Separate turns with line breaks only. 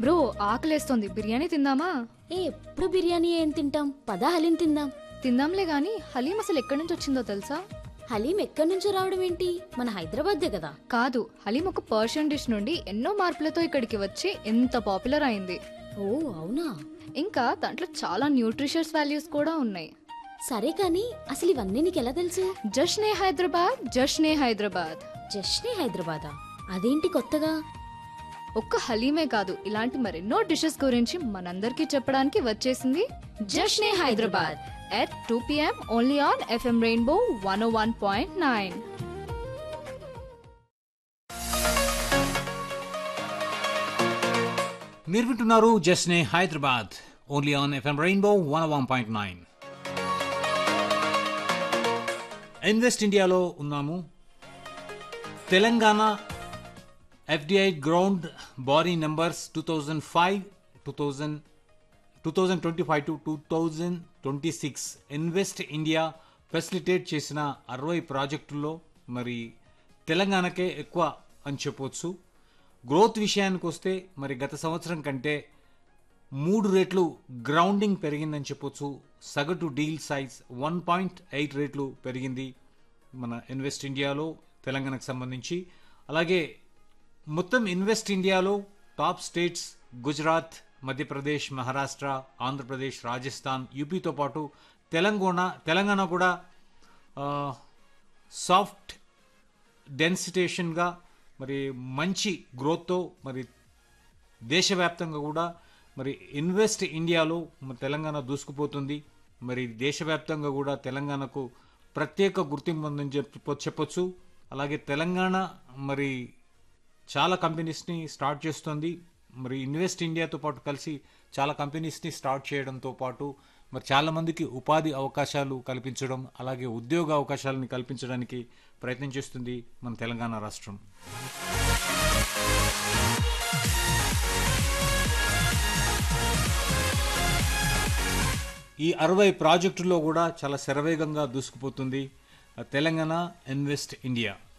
bro ఆకలేస్తోంది biryani తిందామా
ఏ ఎప్పుడు బిర్యానీ ఏం తింటాం పదా హలీం తిందాం
తిందాంలే గాని హలీం అసలు ఎక్కడి నుంచి వచ్చిందో తెలుసా
హలీం ఎక్కడి నుంచో రావడం ఏంటి మన హైదరాబాద్దే కదా
కాదు హలీం ఒక పర్షియన్ డిష్ నుండి ఎన్నో మార్పులతో ఇక్కడికి వచ్చి ఎంత పాపులర్ అయింది
ఓ అవునా
ఇంకా దాంట్లో చాలా న్యూట్రిషియస్ వాల్యూస్ కూడా ఉన్నాయి
సరే కానీ అసలు ఇవన్నీ నీకు ఎలా తెలుసు
జష్నే హైదరాబాద్ జష్నే హైదరాబాద్
జస్ట్నే హైదరాబాదా అదేంటి కొత్తగా
ఒక్క హలీమే కాదు ఇలాంటి మరెన్నో డిషెస్ గురించి మనందరికీ చెప్పడానికి వచ్చేసింది Jashne Hyderabad at two PM only on FM rainbow one one point nine
మీరు వింటున్నారు Jashne Hyderabad only on FM rainbow one one point nine invest ఇండియాలో ఉన్నాము Telangana FDI ground body numbers two thousand five two thousand two thousand twenty five to two thousand twenty six invest India facilitate చేసిన అరవై ప్రాజెక్టుల్లో మరి తెలంగాణకే ఎక్కువ అని చెప్పొచ్చు గ్రోత్ విషయానికి వస్తే మరి గత సంవత్సరం కంటే మూడు రెట్లు గ్రౌండింగ్ పెరిగిందని చెప్పొచ్చు సగటు deal size one point eight రేట్లు పెరిగింది మన ఇన్వెస్ట్ ఇండియాలో తెలంగాణకు సంబంధించి అలాగే మొత్తం ఇన్వెస్ట్ ఇండియాలో టాప్ స్టేట్స్ గుజరాత్ మధ్యప్రదేశ్ మహారాష్ట్ర ఆంధ్రప్రదేశ్ రాజస్థాన్ యూపీతో పాటు తెలంగాణ తెలంగాణ కూడా ఆ, సాఫ్ట్ డెన్సిటేషన్గా మరి మంచి గ్రోత్తో మరి దేశవ్యాప్తంగా కూడా మరి ఇన్వెస్ట్ ఇండియాలో మరి తెలంగాణ దూసుకుపోతుంది మరి దేశవ్యాప్తంగా కూడా తెలంగాణకు ప్రత్యేక గుర్తింపు ఉందని చెప్ప చెప్పొచ్చు అలాగే తెలంగాణ మరి చాలా కంపెనీస్ని స్టార్ట్ చేస్తుంది మరి ఇన్వెస్ట్ ఇండియాతో పాటు కలిసి చాలా కంపెనీస్ని స్టార్ట్ చేయడంతో పాటు మరి చాలా మందికి ఉపాధి అవకాశాలు కల్పించడం అలాగే ఉద్యోగ అవకాశాలను కల్పించడానికి ప్రయత్నం చేస్తుంది మన తెలంగాణ రాష్ట్రం ఈ అరవై ప్రాజెక్టుల్లో కూడా చాలా శరవేగంగా దూసుకుపోతుంది ఆ తెలంగాణ ఇన్వెస్ట్ ఇండియా